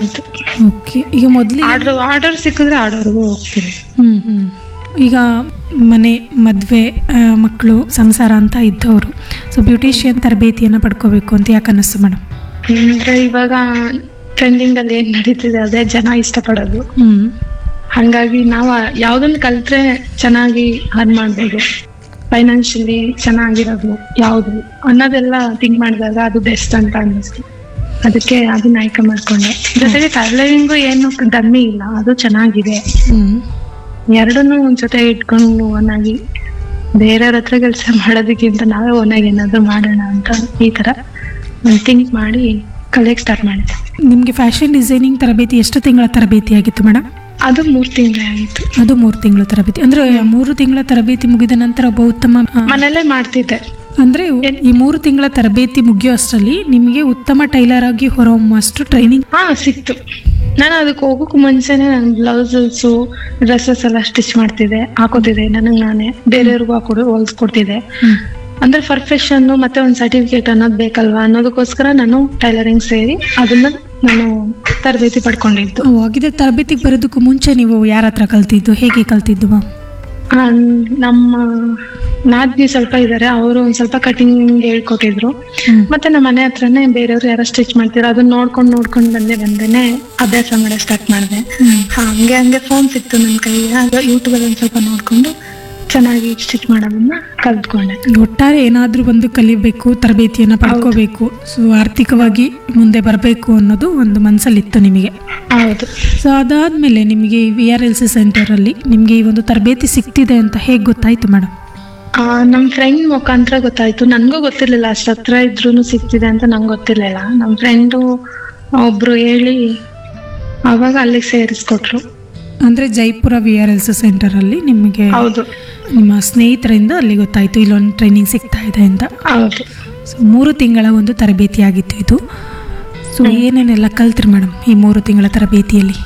ಹೌದು ಓಕೆ ಈಗ ಮೊದಲಿಗೆ ಆರ್ಡರ್ ಆರ್ಡರ್ ಸಿಕ್ಕಿದ್ರೆ ಆರ್ಡರ್ಗೂ ಹೋಗ್ತೀನಿ ಹ್ಮ್ ಹ್ಮ್ ಈಗ ಮನೆ ಮದುವೆ ಮಕ್ಕಳು ಸಂಸಾರ ಅಂತ ಇದ್ದವರು ಸೊ ಬ್ಯೂಟಿಷಿಯನ್ ತರಬೇತಿಯನ್ನು ಪಡ್ಕೋಬೇಕು ಅಂತ ಯಾಕೆ ಅನ್ನಿಸ್ತು ಮೇಡಮ್ ಅಂದ್ರೆ ಇವಾಗ ಟ್ರೆಂಡಿಂಗ್ ಅಲ್ಲಿ ಏನ್ ನಡೀತಿದೆ ಅದೇ ಜನ ಇಷ್ಟಪಡೋದು ಹ್ಮ್ ಹಂಗಾಗಿ ನಾವು ಯಾವ್ದನ್ನ ಕಲ್ತ್ರೆ ಚೆನ್ನಾಗಿ ಅರ್ನ್ ಮಾಡ್ಬೋದು ಫೈನಾನ್ಷಿಯಲಿ ಚೆನ್ನಾಗಿರೋದು ಯಾವ್ದು ಅನ್ನೋದೆಲ್ಲ ಥಿಂಕ್ ಮಾಡಿದಾಗ ಅದು ಬೆಸ್ಟ್ ಅಂತ ಅನ್ನಿಸ್ತು ಅದಕ್ಕೆ ಅದನ್ನ ಆಯ್ಕೆ ಮಾಡ್ಕೊಂಡೆ ಜೊತೆಗೆ ಟೈಲರಿಂಗು ಏನು ಕಮ್ಮಿ ಇಲ್ಲ ಅದು ಚೆನ್ನಾಗಿದೆ ಹ್ಮ್ ಎರಡನ್ನೂ ಒಂದ್ ಜೊತೆ ಇಟ್ಕೊಂಡು ಒನ್ನಾಗಿ ಬೇರೆಯವ್ರ ಹತ್ರ ಕೆಲಸ ಮಾಡೋದಕ್ಕಿಂತ ನಾವೇ ಒನ್ನಾಗಿ ಏನಾದ್ರು ಮಾಡೋಣ ಅಂತ ಈ ತರ ಒಂದು ಥಿಂಕ್ ಮಾಡಿ ಕಲಿಯಕ್ ಸ್ಟಾರ್ಟ್ ಮಾಡಿದೆ ನಿಮಗೆ ಫ್ಯಾಷನ್ ಡಿಸೈನಿಂಗ್ ತರಬೇತಿ ಎಷ್ಟು ತಿಂಗಳ ತರಬೇತಿ ಆಗಿತ್ತು ಮೇಡಮ್ ಅದು ಮೂರ್ ತಿಂಗಳೇ ಆಯ್ತು ಅದು ಮೂರು ತಿಂಗಳ ತರಬೇತಿ ಅಂದ್ರೆ ಮೂರು ತಿಂಗಳ ತರಬೇತಿ ಮುಗಿದ ನಂತರ ಒಬ್ಬ ಉತ್ತಮ ಆ, ಮನೇಲೆ ಮಾಡ್ತಿದ್ದೆ ಅಂದ್ರೆ ಈ ಮೂರು ತಿಂಗಳ ತರಬೇತಿ ಮುಗಿಯೋ ಅಷ್ಟರಲ್ಲಿ ನಿಮಗೆ ಉತ್ತಮ ಟೈಲರ್ ಆಗಿ ಹೊರಹೊಮ್ಮುವಷ್ಟು ಟ್ರೈನಿಂಗ್ ಹಾ ಸಿಕ್ತು ನಾನು ಅದಕ್ಕೆ ಹೋಗೋಕ್ಕೂ ಮುಂಚೆನೆ ನಾನು ಬ್ಲೌಸಸ್ಸು ಡ್ರೆಸ್ಸಸ್ ಎಲ್ಲ ಸ್ಟಿಚ್ ಮಾಡ್ತಿದ್ದೆ ಹಾಕೋತಿದ್ದೆ ನನಗೆ ನಾನೇ ಬೇರೆಯವ್ರಿಗೂ ಹಾಕೊಡು ಹೊಲ್ಸ್ಕೊಡ್ತಿದ್ದೆ ಅಂದ್ರೆ ಪರ್ಫೆಕ್ಷನ್ ಮತ್ತೆ ಒಂದು ಸರ್ಟಿಫಿಕೇಟ್ ಅನ್ನೋದು ಬೇಕಲ್ವಾ ಅನ್ನೋದಕ್ಕೋಸ್ಕರ ನಾನು ಟೈಲರಿಂಗ್ ಸೇರಿ ಅದನ್ನ ನಾನು ತರಬೇತಿ ಪಡ್ಕೊಂಡಿದ್ದು ಹಾಗಿದ್ರೆ ತರಬೇತಿಗೆ ಬರೋದಕ್ಕೂ ಮುಂಚೆ ನೀವು ಯಾರ ಹತ್ರ ಕಲ್ತಿದ್ದು ಹೇಗೆ ಕಲ್ತಿದ್ದು ಮ್ಯಾಮ್ ಆ, ನಮ್ಮ ನಾದ್ನಿ ಸ್ವಲ್ಪ ಇದಾರೆ ಅವರು ಒಂದ್ ಸ್ವಲ್ಪ ಕಟಿಂಗ್ ಹೇಳ್ಕೊಟ್ಟಿದ್ರು ಮತ್ತೆ ನಮ್ಮ ಮನೆ ಹತ್ರನೇ ಬೇರೆಯವ್ರು ಯಾರೋ ಸ್ಟಿಚ್ ಮಾಡ್ತಿರೋ ಅದನ್ನ ನೋಡ್ಕೊಂಡು ನೋಡ್ಕೊಂಡು ಬಂದೆ ಬಂದೇನೆ ಅಭ್ಯಾಸ ಮಾಡಕ್ ಸ್ಟಾರ್ಟ್ ಮಾಡಿದೆ ಹಂಗೆ ಹಂಗೆ ಫೋನ್ ಸಿಕ್ತು ನನ್ನ ಕೈಗೆ ಆಗ ಯೂಟ್ಯೂಬ್ ಅಲ್ಲಿ ಒಂದ್ ಸ್ವಲ್ಪ ನೋಡ್ಕೊಂಡು ಚೆನ್ನಾಗಿ ಸ್ಟಿಚ್ ಮಾಡೋದನ್ನ ಕಲ್ತ್ಕೊಂಡೆ ಒಟ್ಟಾರೆ ಏನಾದ್ರೂ ಒಂದು ಕಲಿಬೇಕು ತರಬೇತಿಯನ್ನ ಪಡ್ಕೋಬೇಕು ಸೊ ಆರ್ಥಿಕವಾಗಿ ಮುಂದೆ ಬರಬೇಕು ಅನ್ನೋದು ಒಂದು ಮನಸ್ಸಲ್ಲಿತ್ತು ನಿಮಗೆ ಹೌದು ಸೊ ಅದಾದ್ಮೇಲೆ ನಿಮಗೆ ವಿ ಆರ್ ಎಲ್ ಸಿ ಸೆಂಟರಲ್ಲಿ ನಿಮಗೆ ಈ ಒಂದು ತರಬೇತಿ ಸಿಗ್ತಿದೆ ಅಂತ ಹೇಗೆ ಗೊತ್ತಾಯ್ತು ಮೇಡಮ್ ಆ, ನಮ್ ಫ್ರೆಂಡ್ ಮುಖಾಂತರ ಗೊತ್ತಾಯ್ತು ನನ್ಗೂ ಗೊತ್ತಿರ್ಲಿಲ್ಲ ಅಷ್ಟ್ ಹತ್ರ ಇದ್ರೂನು ಸಿಗ್ತಿದೆ ಅಂತ ನಂಗೆ ಗೊತ್ತಿರ್ಲಿಲ್ಲ ನಮ್ ಫ್ರೆಂಡು ಒಬ್ರು ಹೇಳಿ ಅವಾಗ ಅಲ್ಲಿಗೆ ಸೇರಿಸ್ಕೊಟ್ರು ಅಂದ್ರೆ Jaipur V R L C ಸೆಂಟರಲ್ಲಿ ನಿಮಗೆ ಹೌದು ನಿಮ್ಮ ಸ್ನೇಹಿತರಿಂದ ಅಲ್ಲಿ ಗೊತ್ತಾಯ್ತು ಇಲ್ಲೊಂದು ಟ್ರೈನಿಂಗ್ ಸಿಗ್ತಾ ಇದೆ ಅಂತ ಹೌದು ಸೊ ಮೂರು ತಿಂಗಳ ಒಂದು ತರಬೇತಿ ಆಗಿತ್ತು ಇದು ಸೊ ಏನೇನೆಲ್ಲ ಕಲ್ತ್ರಿ ಮೇಡಮ್ ಈ ಮೂರು ತಿಂಗಳ ತರಬೇತಿಯಲ್ಲಿ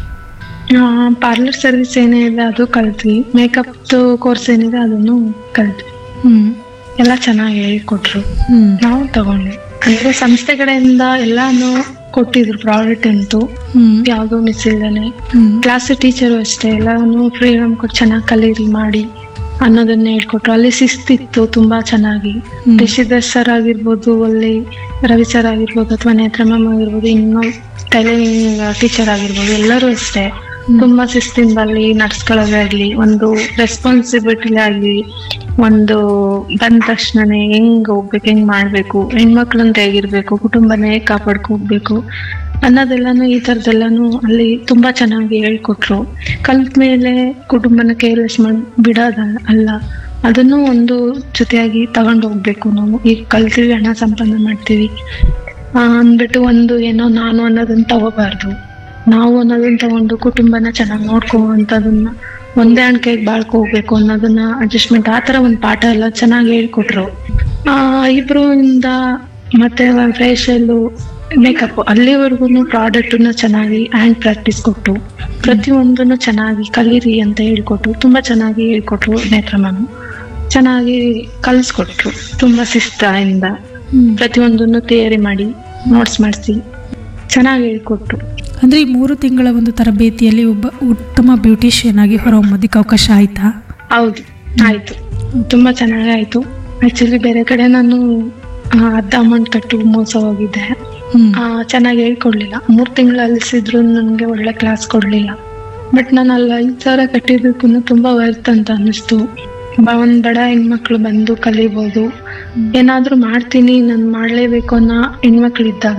ಪಾರ್ಲರ್ ಸರ್ವಿಸ್ ಏನಿದೆ ಅದು ಕಲ್ತ್ವಿ ಮೇಕಪ್ ಕೋರ್ಸ್ ಏನಿದೆ ಅದನ್ನು ಕಲ್ತ್ವಿ ಹ್ಮ್ ಎಲ್ಲ ಚೆನ್ನಾಗಿ ಹೇಳ್ಕೊಟ್ರು ಹ್ಮ್ ನಾವು ತಗೊಂಡ್ವಿ ಅಂದ್ರೆ ಸಂಸ್ಥೆ ಕಡೆಯಿಂದ ಎಲ್ಲಾನು ಕೊಟ್ಟಿದ್ರು ಪ್ರಾಡಕ್ಟ್ ಅಂತೂ ಹ್ಮ್ ಯಾವ್ದು ಮಿಸ್ ಇಲ್ದೇನೆ ಹ್ಮ್ ಕ್ಲಾಸ್ ಟೀಚರು ಅಷ್ಟೇ ಎಲ್ಲಾನು ಫ್ರೀಡಮ್ ಕೊಟ್ಟು ಚೆನ್ನಾಗಿ ಕಲೀರಿ ಮಾಡಿ ಅನ್ನೋದನ್ನ ಹೇಳ್ಕೊಟ್ರು ಅಲ್ಲಿ ಶಿಸ್ತಿತ್ತು ತುಂಬಾ ಚೆನ್ನಾಗಿ ಹ್ಮ್. ರಿಷಿಧರ್ ಸರ್ ಆಗಿರ್ಬೋದು ಅಲ್ಲಿ ರವಿ ಸರ್ ಆಗಿರ್ಬೋದು ಅಥವಾ ನೇತ್ರ ಮ್ಯಾಮ್ ಆಗಿರ್ಬೋದು ಇನ್ನೂ ಟೈಲರಿಂಗ್ ಟೀಚರ್ ಆಗಿರ್ಬೋದು ಎಲ್ಲರೂ ಅಷ್ಟೇ ತುಂಬಾ ಶಿಸ್ತಿಂದ ಅಲ್ಲಿ ನಡ್ಸ್ಕೊಳ್ಳೋದೇ ಆಗ್ಲಿ ಒಂದು ರೆಸ್ಪಾನ್ಸಿಬಿಲಿಟಿ ಆಗ್ಲಿ ಒಂದು ಬಂದ ತಕ್ಷಣನೇ ಹೆಂಗ್ ಹೋಗ್ಬೇಕು ಹೆಂಗ್ ಮಾಡ್ಬೇಕು ಹೆಣ್ಮಕ್ಳಂತ ಹೇಗಿರ್ಬೇಕು ಕುಟುಂಬನ ಹೇಗ್ ಕಾಪಾಡ್ಕೋಬೇಕು ಅನ್ನೋದೆಲ್ಲಾನು ಈ ತರದೆಲ್ಲಾನು ಅಲ್ಲಿ ತುಂಬಾ ಚೆನ್ನಾಗಿ ಹೇಳ್ಕೊಟ್ರು ಕಲ್ತ ಮೇಲೆ ಕುಟುಂಬನ ಕೇರ್ಲೆಸ್ ಮಾಡ್ ಬಿಡೋದ ಅಲ್ಲ ಅದನ್ನು ಒಂದು ಜೊತೆಯಾಗಿ ತಗೊಂಡು ಹೋಗ್ಬೇಕು ನಾವು ಈಗ ಕಲ್ತೀವಿ ಹಣ ಸಂಪಾದನೆ ಮಾಡ್ತೀವಿ ಆ, ಅಂದ್ಬಿಟ್ಟು ಒಂದು ಏನೋ ನಾನು ಅನ್ನೋದನ್ನ ತಗೋಬಾರ್ದು ನಾವು ಅನ್ನೋದನ್ನ ತಗೊಂಡು ಕುಟುಂಬನ ಚೆನ್ನಾಗಿ ನೋಡ್ಕೋವಂಥದನ್ನ ಒಂದೇ ಅಣ್ಕೆಗೆ ಬಾಳ್ಕೊ ಹೋಗ್ಬೇಕು ಅನ್ನೋದನ್ನ ಅಡ್ಜಸ್ಟ್ಮೆಂಟ್ ಆ ತರ ಒಂದು ಪಾಠ ಎಲ್ಲ ಚೆನ್ನಾಗಿ ಹೇಳ್ಕೊಟ್ರು ಆ ಇಬ್ರು ಇಂದ ಮತ್ತೆ ಫೇಶಿಯಲ್ ಮೇಕಪ್ ಅಲ್ಲಿವರೆಗೂ ಪ್ರಾಡಕ್ಟ್ ಚೆನ್ನಾಗಿ ಹ್ಯಾಂಡ್ ಪ್ರಾಕ್ಟೀಸ್ ಕೊಟ್ಟು ಪ್ರತಿಯೊಂದನ್ನು ಚೆನ್ನಾಗಿ ಕಲೀರಿ ಅಂತ ಹೇಳ್ಕೊಟ್ರು ತುಂಬಾ ಚೆನ್ನಾಗಿ ಹೇಳ್ಕೊಟ್ರು ನೇತ್ರ ಮ್ಯಾಮ್ ಚೆನ್ನಾಗಿ ಕಲಿಸ್ಕೊಟ್ರು ತುಂಬಾ ಶಿಸ್ತಿಂದ ಹ್ಮ್. ಪ್ರತಿಯೊಂದನ್ನು ತಯಾರಿ ಮಾಡಿ ನೋಟ್ಸ್ ಮಾಡಿಸಿ ಚೆನ್ನಾಗಿ ಹೇಳ್ಕೊಟ್ರು ಅಂದ್ರೆ ಈ ಮೂರು ತಿಂಗಳ ಒಂದು ತರಬೇತಿಯಲ್ಲಿ ಒಬ್ಬ ಉತ್ತಮ ಬ್ಯೂಟಿಷಿಯನ್ ಆಗಿ ಹೊರಹೊಮ್ಮೋದಕ್ಕೆ ಅವಕಾಶ ಆಯ್ತಾ ಹೌದು ಆಯ್ತು ತುಂಬಾ ಚೆನ್ನಾಗಿ ಆಯ್ತು ಆಕ್ಚುಲಿ ಬೇರೆ ಕಡೆ ನಾನು ಆ, ಅರ್ಧ ಅಮೌಂಟ್ ಕಟ್ಟು ಮೋಸ ಹೋಗಿದ್ದೆ ಹ್ಮ್ ಆ, ಚೆನ್ನಾಗಿ ಹೇಳ್ಕೊಡ್ಲಿಲ್ಲ ಮೂರ್ ತಿಂಗಳು ಅಲಿಸಿದ್ರು ನನ್ಗೆ ಒಳ್ಳೆ ಕ್ಲಾಸ್ ಕೊಡ್ಲಿಲ್ಲ ಬಟ್ ನಾನು ಅಲ್ಲಿ ಐದ್ ಸಾವಿರ ಕಟ್ಟಿದ್ದಕ್ಕೂ ತುಂಬಾ ವರ್ತ್ ಅಂತ ಅನ್ನಿಸ್ತು ಬ- ಒಂದ್ ಬಡ ಹೆಣ್ಮಕ್ಳು ಬಂದು ಕಲಿಬೋದು ಏನಾದ್ರೂ ಮಾಡ್ತೀನಿ ನಾನು ಮಾಡ್ಲೇಬೇಕು ಅನ್ನೋ ಹೆಣ್ಮಕ್ಳು ಇದ್ದಾಗ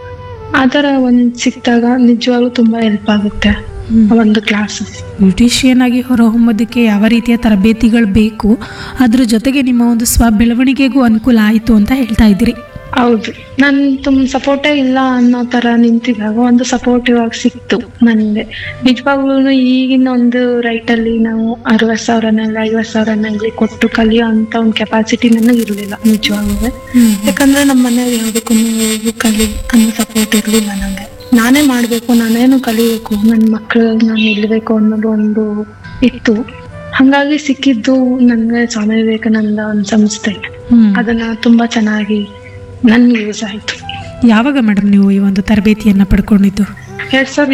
ಆತರ ಒಂದ್ ಸಿಕ್ತಾಗ ನಿಜವಾಗ್ಲೂ ತುಂಬಾ ಹೆಲ್ಪ್ ಆಗುತ್ತೆ ಹ್ಮ್. ಆ ಒಂದು ಕ್ಲಾಸ್ ಬ್ಯೂಟಿಷಿಯನ್ ಆಗಿ ಹೊರಹೊಮ್ಮೋದಕ್ಕೆ ಯಾವ ರೀತಿಯ ತರಬೇತಿಗಳು ಬೇಕು ಅದ್ರ ಜೊತೆಗೆ ನಿಮ್ಮ ಒಂದು ಸ್ವ ಬೆಳವಣಿಗೆಗೂ ಅನುಕೂಲ ಆಯಿತು ಅಂತ ಹೇಳ್ತಾ ಇದ್ದೀರಿ ಹೌದು ನನ್ ತುಂಬ ಸಪೋರ್ಟೇ ಇಲ್ಲ ಅನ್ನೋ ತರ ನಿಂತಿದಾಗ ಒಂದು ಸಪೋರ್ಟಿವ್ ಆಗಿ ಸಿಕ್ತು ನನ್ಗೆ ನಿಜವಾಗ್ಲೂ ಈಗಿನ ಒಂದು ರೈಟ್ ಅಲ್ಲಿ ನಾವು ಅರವತ್ ಸಾವಿರನೆಲ್ಲ ಐವತ್ ಸಾವಿರನಾಗ್ಲಿ ಕೊಟ್ಟು ಕಲಿಯೋ ಅಂತ ಒಂದು ಕೆಪಾಸಿಟಿ ನನಗೆ ಇರ್ಲಿಲ್ಲ ನಿಜವಾಗ್ಲೂ ಯಾಕಂದ್ರೆ ನಮ್ಮ ಮನೆಯವ್ರು ಯಾವ್ದಕ್ಕೂ ಹೋಗು ಕಲಿ ಅನ್ನೋ ಸಪೋರ್ಟ್ ಇರ್ಲಿಲ್ಲ ನಂಗೆ ನಾನೇ ಮಾಡ್ಬೇಕು ನಾನೇನು ಕಲಿಬೇಕು ನನ್ನ ಮಕ್ಳು ನಾನು ನಿಲ್ಬೇಕು ಅನ್ನೋದು ಒಂದು ಇತ್ತು ಹಂಗಾಗಿ ಸಿಕ್ಕಿದ್ದು ನನ್ಗೆ ಸ್ವಾಮಿ ವಿವೇಕಾನಂದ ಒಂದು ಸಂಸ್ಥೆ ಹ್ಮ್. ಅದನ್ನ ತುಂಬಾ ಚೆನ್ನಾಗಿ ನನ್ಗೆ ಯೂಸ್ ಆಯ್ತು ಯಾವಾಗ ಮೇಡಮ್ ನೀವು ಈ ಒಂದು ತರಬೇತಿಯನ್ನ ಪಡ್ಕೊಂಡಿದ್ದು ಎರಡ್ ಸಾವಿರದ